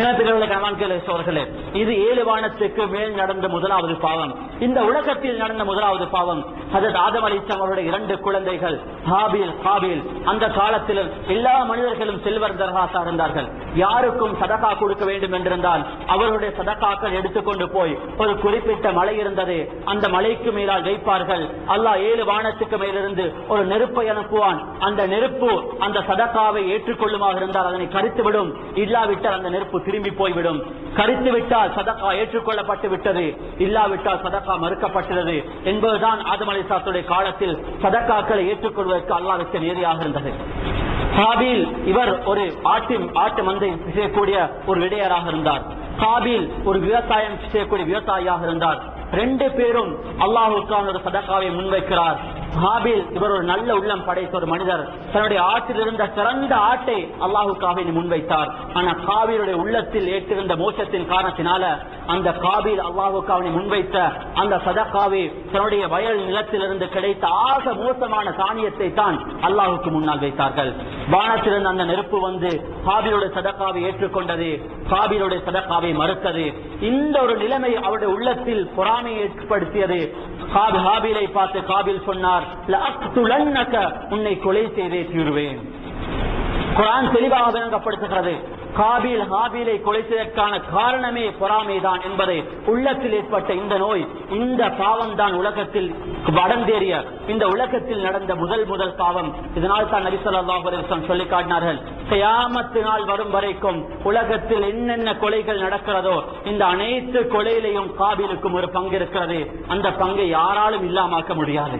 அவர்களே இது ஏழு வானத்துக்கு மேல் நடந்த முதலாவது பாவம் இந்த உலகத்தில் நடந்த முதலாவது பாவம் அதற்கு ஆதம் அலிஸ்லாம் அவருடைய இரண்டு குழந்தைகள் ஹாபில் ஹாபில் அந்த காலத்தில் எல்லா மனிதர்களும் செல்வர் தர்காசா இருந்தார்கள் யாருக்கும் சதகா கொடுக்க வேண்டும் என்றிருந்தால் அவருடைய சதகாக்கள் எடுத்துக்கொண்டு போய் ஒரு குறிப்பிட்ட மலை இருந்தது அந்த மலைக்கு மேலால் வைப்பார்கள் அல்லாஹ் ஏழு வானத்துக்கு மேலிருந்து ஒரு நெருப்பை அனுப்புவான் அந்த நெருப்பு அந்த சதகாவை ஏற்றுக்கொள்ளுமாக இருந்தால் அதனை கரித்துவிடும் இல்லாவிட்டால் அந்த நெருப்பு திரும்பி போய்விடும் கரித்து விட்டால் சதக்கா ஏற்றுக்கொள்ளப்பட்டு விட்டது இல்லாவிட்டால் சதக்கா மறுக்கப்பட்டது என்பதுதான் ஆதம் அலிசாத்துடைய காலத்தில் சதக்காக்களை ஏற்றுக்கொள்வதற்கு அல்லாஹ் வச்ச நேரியாக இருந்தது காபில் இவர் ஒரு ஆட்டு ஆட்டு மந்தை செய்யக்கூடிய ஒரு விடையராக இருந்தார் காபில் ஒரு விவசாயம் செய்யக்கூடிய விவசாயியாக இருந்தார் ரெண்டு பேரும் அல்லாஹுக்கான ஒரு சதக்காவை முன்வைக்கிறார் ஹாபில் இவர் ஒரு நல்ல உள்ளம் படைத்த ஒரு மனிதர் தன்னுடைய ஆற்றில் இருந்த சிறந்த ஆட்டை அல்லாஹுக்காக முன்வைத்தார் ஆனா காபிலுடைய உள்ளத்தில் ஏற்றிருந்த மோசத்தின் காரணத்தினால அந்த காபில் அல்லாஹுக்காவனை முன்வைத்த அந்த சதக்காவை தன்னுடைய வயல் நிலத்திலிருந்து கிடைத்த ஆக மோசமான தானியத்தை தான் அல்லாஹுக்கு முன்னால் வைத்தார்கள் வானத்திலிருந்து அந்த நெருப்பு வந்து காபிலுடைய சதக்காவை ஏற்றுக்கொண்டது காபிலுடைய சதக்காவை மறுத்தது இந்த ஒரு நிலைமை அவருடைய உள்ளத்தில் பொறாமையை ஏற்படுத்தியது காபி ஹாபிலை பார்த்து காபில் சொன்னார் "லஅக்துலன்னக", உன்னை கொலை செய்தே தீருவேன் குரான் தெளிவாக விளங்கப்படுத்துகிறது காபில் ஹாபிலை கொலைத்ததற்கான காரணமே பொறாமைதான் என்பதை உள்ளத்தில் ஏற்பட்ட இந்த நோய் இந்த பாவம் தான் உலகத்தில் வடந்தேறிய இந்த உலகத்தில் நடந்த முதல் முதல் பாவம் இதனால் தான் நபி ஸல்லல்லாஹு அலைஹி வஸல்லம் சொல்லி காட்டினார்கள் கியாமத்து நாள் வரும் வரைக்கும் உலகத்தில் என்னென்ன கொலைகள் நடக்கிறதோ இந்த அனைத்து கொலையிலையும் காபிலுக்கும் ஒரு பங்கு இருக்கிறது அந்த பங்கை யாராலும் இல்லாமாக்க முடியாது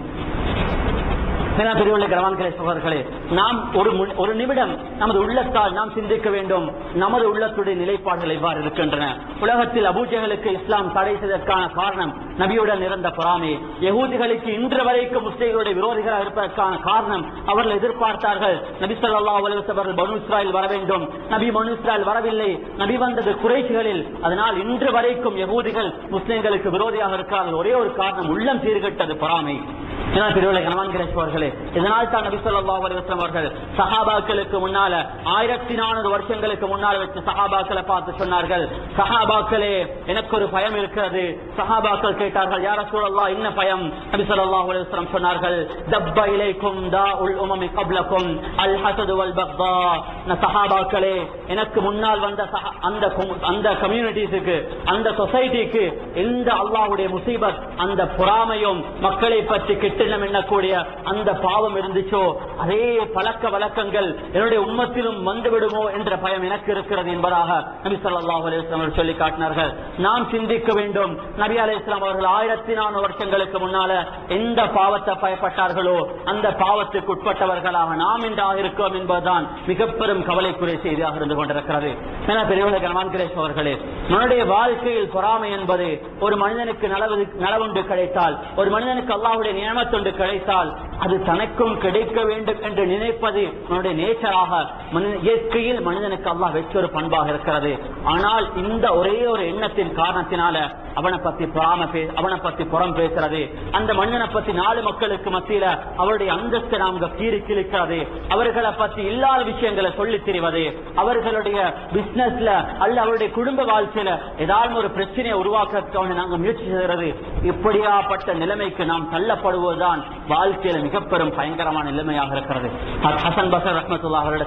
பெரியவர்களே கிரவான்களே சகோதரர்களே நாம் ஒரு மு- ஒரு நிமிடம் நமது உள்ளத்தால் நாம் சிந்திக்க வேண்டும் நமது உள்ளத்துடைய நிலைப்பாடுகள் எவ்வாறு இருக்கின்றன உலகத்தில் அபூஜகளுக்கு இஸ்லாம் தடை செய்ததற்கான காரணம் நபியுடன் இருந்த பொறாமை யகூதிகளுக்கு இன்று வரைக்கும் முஸ்லிம்களுடைய விரோதிகளாக இருப்பதற்கான காரணம் அவர்கள் எதிர்பார்த்தார்கள் நபி ஸல்லல்லாஹு அலைஹி வஸல்லம் அவர்கள் பனு இஸ்ராயில் வர வேண்டும் நபி பனு இஸ்ராயில் வரவில்லை நபி வந்தது குறைஷிகளில் அதனால் இன்று வரைக்கும் யகூதிகள் முஸ்லிம்களுக்கு விரோதியாக இருக்கிறார்கள் ஒரே ஒரு காரணம் உள்ளம் சீர்கெட்டது பொறாமை இதனால் பெரியவர்களே கனவான்கிற சோழர்களே இதனால் தான் நபி ஸல்லல்லாஹு அலைஹி வஸல்லம் அவர்கள் சஹாபாக்களுக்கு முன்னால ஆயிரத்தி நானூறு வருஷங்களுக்கு முன்னால் வச்சு சஹாபாக்களை பார்த்து சொன்னார்கள் சஹாபாக்களே எனக்கு ஒரு பயம் இருக்கிறது சஹாபாக்கள் கேட்டார்கள் யார சூழல்லா என்ன பயம் நபி ஸல்லல்லாஹு அலைஹி வஸல்லம் சொன்னார்கள் தப்ப இலைக்கும் தாஉல் உமமி கப்லக்கும் அல் ஹஸது வல் பக்தா ந சஹாபாக்களே எனக்கு முன்னால் வந்த சஹா- அந்த கு- அந்த கம்யூனிட்டிஸுக்கு அந்த சொசைட்டிக்கு எந்த அல்லாஹ்வுடைய முசீபத் அந்த பொறாமையும் மக்களை பற்றி கெட்டிடம் எண்ணக்கூடிய அந்த பாவம் இருந்துச்சோ அதே பழக்க வழக்கங்கள் என்னுடைய உம்மத்திலும் வந்துவிடுமோ என்ற பயம் எனக்கு இருக்கிறது என்பதாக நபி ஸல்லல்லாஹு அலைஹி வஸல்லம் அவர்கள் சொல்லி காட்டினார்கள் நாம் சிந்திக்க வேண்டும் நபி அலைஹிஸ்ஸலாம் அவர்கள் ஆயிரத்தி நானூறு வருஷங்களுக்கு முன்னால எந்த பாவத்தை பயப்பட்டார்களோ அந்த பாவத்துக்கு உட்பட்டவர்களாக நாம் இன்றாக இருக்கிறோம் என்பதுதான் மிக பெரும் கவலைக்குரிய செய்தியாக இருந்து கொண்டிருக்கிறது என பெரியவர்களே கனவான்கிரேஷ் அவர்களே நம்முடைய வாழ்க்கையில் பொறாமை என்பது ஒரு மனிதனுக்கு நலவு நலவுண்டு கிடைத்தால் ஒரு மனிதனுக்கு அல்லாஹ்வுடைய நியமத்துண்டு கிடைத்தால் அது தனக்கும் கிடைக்க வேண்டும் என்று நினைப்பது அவனுடைய நேச்சராக மனித- இயற்கையில் மனிதனுக்கு அல்லாஹ் வச்ச ஒரு பண்பாக இருக்கிறது ஆனால் இந்த ஒரே ஒரு எண்ணத்தின் காரணத்தினால அவனை பத்தி பொறாம பே அவனை பத்தி புறம் பேசுறது அந்த மனிதனை பத்தி நாலு மக்களுக்கு மத்தியில அவருடைய அந்தஸ்து நாங்க கீறி கிழிக்கிறது அவர்களை பத்தி இல்லாத விஷயங்களை சொல்லித் திரிவது அவர்களுடைய பிசினஸ்ல அல்ல அவருடைய குடும்ப வாழ்க்கையில ஏதாவது ஒரு பிரச்சனையை உருவாக்க நாங்க முயற்சி செய்கிறது இப்படியாப்பட்ட நிலைமைக்கு நாம் தள்ளப்படுவதுதான் வாழ்க்கையில மிக பெரும் பயங்கரமான நிலைமையாக இருக்கிறது ஹ- ஹசன் பசர் ரஹ்மத்துல்லா அவரிடத்துல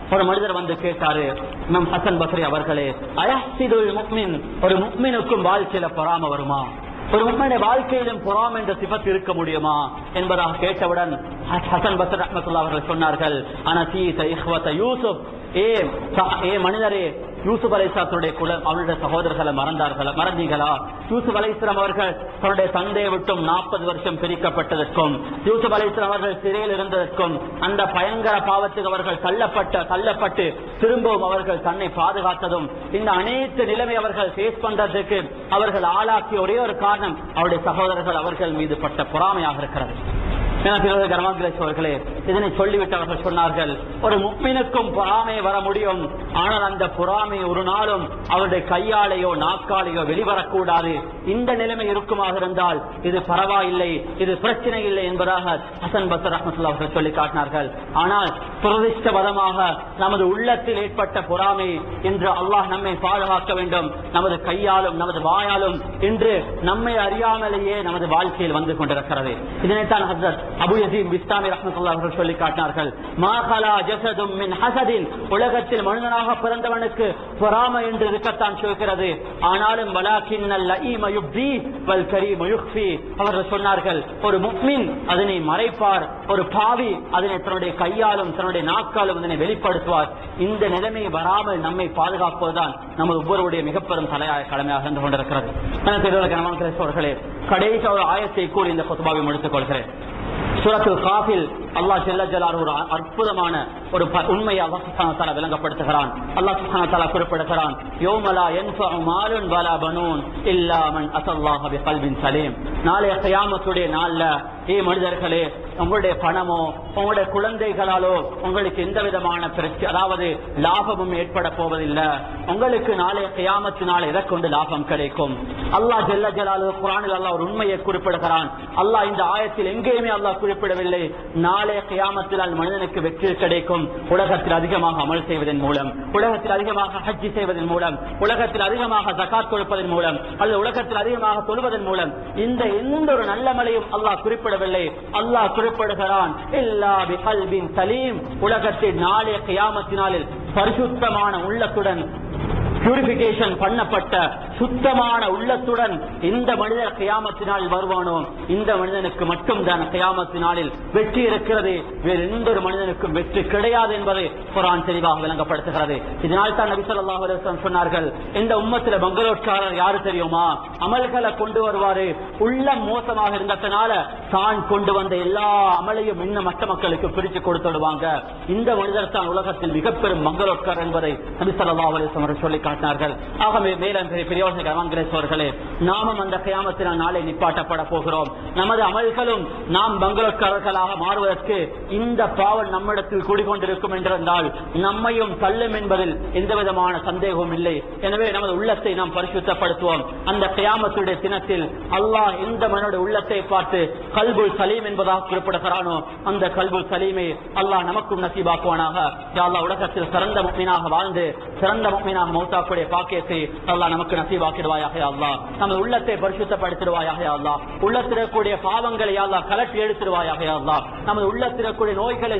ஒரு மனிதர் வந்து கேட்டாரு நம் ஹசன் பஸ்ரி அவர்களே அயஹ்சிதுல் முக்மின் ஒரு முக்மினுக்கும் வாழ்க்கையில பொறாம வருமா ஒரு முக்மனுடைய வாழ்க்கையிலும் பொறாமை என்ற சிபத்து இருக்க முடியுமா என்பதாக கேட்டவுடன் ஹசன் பசர் ரஹமத்துல்லா அவர்கள் சொன்னார்கள் அனசீத இஹ்வத யூசுப் ஏ ச- ஏ மனிதரே யூசுப் அலைசாத்துடைய குல அவருடைய சகோதரர்களை மறந்தார்களா மறந்தீங்களா யூசுப் அலைஸ்லாம் அவர்கள் தன்னுடைய தந்தையை விட்டும் நாற்பது வருஷம் பிரிக்கப்பட்டதற்கும் யூசுப் அலைஸ்லாம் அவர்கள் சிறையில் இருந்ததற்கும் அந்த பயங்கர பாவத்துக்கு அவர்கள் தள்ளப்பட்ட தள்ளப்பட்டு திரும்பவும் அவர்கள் தன்னை பாதுகாத்ததும் இந்த அனைத்து நிலைமை அவர்கள் ஃபேஸ் பண்றதுக்கு அவர்கள் ஆளாக்கிய ஒரே ஒரு காரணம் அவருடைய சகோதரர்கள் அவர்கள் மீது பட்ட பொறாமையாக இருக்கிறது கர்மாகிரேஸ்வர்களே இதனை சொல்லிவிட்டு அவர்கள் சொன்னார்கள் ஒரு முப்பினுக்கும் பொறாமை வர முடியும் ஆனால் அந்த பொறாமை ஒரு நாளும் அவருடைய கையாலேயோ நாக்காலேயோ வெளிவரக்கூடாது இந்த நிலைமை இருக்குமாக இருந்தால் இது பரவாயில்லை இது பிரச்சனை இல்லை என்பதாக ஹசன் பசர் ரஹமத்துல்லா அவர்கள் சொல்லி காட்டினார்கள் ஆனால் துரதிஷ்டபதமாக நமது உள்ளத்தில் ஏற்பட்ட பொறாமை இன்று அல்லாஹ் நம்மை பாதுகாக்க வேண்டும் நமது கையாலும் நமது வாயாலும் இன்று நம்மை அறியாமலேயே நமது வாழ்க்கையில் வந்து கொண்டிருக்கிறது இதனைத்தான் ஹசரத் அபு யசீம் பிஸ்தாமி ரஹமத்துல்லா அவர்கள் சொல்லி காட்டினார்கள் மாகலா ஜசதும் மின் ஹசதின் உலகத்தில் மனிதனாக பிறந்தவனுக்கு பொறாமை என்று இருக்கத்தான் சொல்கிறது ஆனாலும் வலாக்கின்னல் லஈம யுப்தி வல் கரீம யுக்ஃபி அவர்கள் சொன்னார்கள் ஒரு முக்மின் அதனை மறைப்பார் ஒரு பாவி அதனை தன்னுடைய கையாலும் தன்னுடைய நாக்காலும் அதனை வெளிப்படுத்துவார் இந்த நிலைமை வராமல் நம்மை பாதுகாப்பதுதான் நமது ஒவ்வொருடைய மிகப்பெரும் தலையாய கடமையாக இருந்து கொண்டிருக்கிறது எனக்கு இதுவரை கனமான கிறிஸ்தவர்களே கடைசி ஒரு ஆயத்தை கூறி இந்த கொத்துபாவை முடித்துக் கொள்கிறேன் சூரத்துல் காஃபில் அல்லாஹ் ஜல்ல ஜலால் ஒரு அற்புதமான ஒரு ப- உண்மையை அல்லாஹ் சுப்ஹானஹு வ தஆலா விளங்கப்படுத்துகிறான் அல்லாஹ் சுப்ஹானஹு வ தஆலா குறிப்பிடுகிறான் யௌமலா யன்ஃபஉ மாலுன் வலா பனூன் இல்லா மன் அஸல்லாஹ பிகல்பின் சலீம் நாளைய கியாமத்துடைய நாள்ல ஏ மனிதர்களே உங்களுடைய பணமோ உங்களுடைய குழந்தைகளாலோ உங்களுக்கு எந்த விதமான பிரச்சனை அதாவது லாபமும் ஏற்பட போவதில்லை உங்களுக்கு நாளைய கியாமத்தினால் எதை கொண்டு லாபம் கிடைக்கும் அல்லாஹ் ஜல்ல ஜலாலு குரானில் அல்லாஹ் ஒரு உண்மையை குறிப்பிடுகிறான் அல்லாஹ் இந்த ஆயத்தில் எங்கேயுமே அல்லாஹ் குறிப்பிடவில்லை நாளைய கியாமத்தினால் மனிதனுக்கு வெற்றி கிடைக்கும் உலகத்தில் அதிகமாக அமல் செய்வதன் மூலம் உலகத்தில் அதிகமாக ஹஜ்ஜி செய்வதன் மூலம் உலகத்தில் அதிகமாக ஜகாத் கொடுப்பதன் மூலம் அல்லது உலகத்தில் அதிகமாக தொழுவதன் மூலம் இந்த எந்த ஒரு நல்ல மலையும் அல்லாஹ் குறிப்பிடவில்லை அல்லாஹ் குறிப்பிடுகிறான் இல்லா பிகல்பின் சலீம் உலகத்தில் நாளைய கியாமத்தினாலில் பரிசுத்தமான உள்ளத்துடன் பியூரிபிகேஷன் பண்ணப்பட்ட சுத்தமான உள்ளத்துடன் இந்த மனிதர் கியாமத்தினால் வருவானோ இந்த மனிதனுக்கு மட்டும் தான் கியாமத்தினாலில் வெற்றி இருக்கிறது வேறு எந்த ஒரு மனிதனுக்கும் வெற்றி கிடையாது என்பதை குரான் தெளிவாக விளங்கப்படுத்துகிறது இதனால் தான் நபி ஸல்லல்லாஹு அலைஹி வஸல்லம் சொன்னார்கள் இந்த உம்மத்துல பங்களூர்காரர் யாரு தெரியுமா அமல்களை கொண்டு வருவாரு உள்ளம் மோசமாக இருந்ததுனால தான் கொண்டு வந்த எல்லா அமலையும் இன்னும் மற்ற மக்களுக்கு பிரித்து கொடுத்துடுவாங்க இந்த மனிதர் தான் உலகத்தில் மிகப்பெரும் மங்களோட்கார் என்பதை நபி ஸல்லல்லாஹு அலைஹி வஸல்லம் அவர்கள் சொல்லி காட்டினார்கள் ஆகவே மேலும் பெரிய பெரியவர்கள் கவன்கிரேஸ்வர்களே நாமும் அந்த கியாமத்தினால் நாளை நிப்பாட்டப்பட போகிறோம் நமது அமல்களும் நாம் பங்களோட்காரர்களாக மாறுவதற்கு இந்த பாவம் நம்மிடத்தில் கூடிக்கொண்டிருக்கும் என்றிருந்தால் நம்மையும் தள்ளும் என்பதில் எந்த விதமான சந்தேகமும் இல்லை எனவே நமது உள்ளத்தை நாம் பரிசுத்தப்படுத்துவோம் அந்த கியாமத்துடைய தினத்தில் அல்லாஹ் எந்த மனுடைய உள்ளத்தை பார்த்து கல்புல் சலீம் என்பதாக குறிப்பிடுகிறானோ அந்த கல்புல் சலீமை அல்லாஹ் நமக்கும் நசீபாக்குவானாக யா அல்லாஹ் உலகத்தில் சிறந்த முக்மீனாக வாழ்ந்து சிறந்த முக்மீனாக மௌத்தாக்குடைய பாக்கியத்தை அல்லாஹ் நமக்கு நசீபாக்கிடுவாயாக யா அல்லாஹ் நமது உள்ளத்தை பரிசுத்தப்படுத்திடுவாயாக யா அல்லாஹ் உள்ளத்திடக்கூடிய பாவங்களை யா அல்லாஹ் கலட்டி எடுத்துடுவாயாக யா அல்லாஹ் நமது உள்ளத்திடக்கூடிய நோய்களை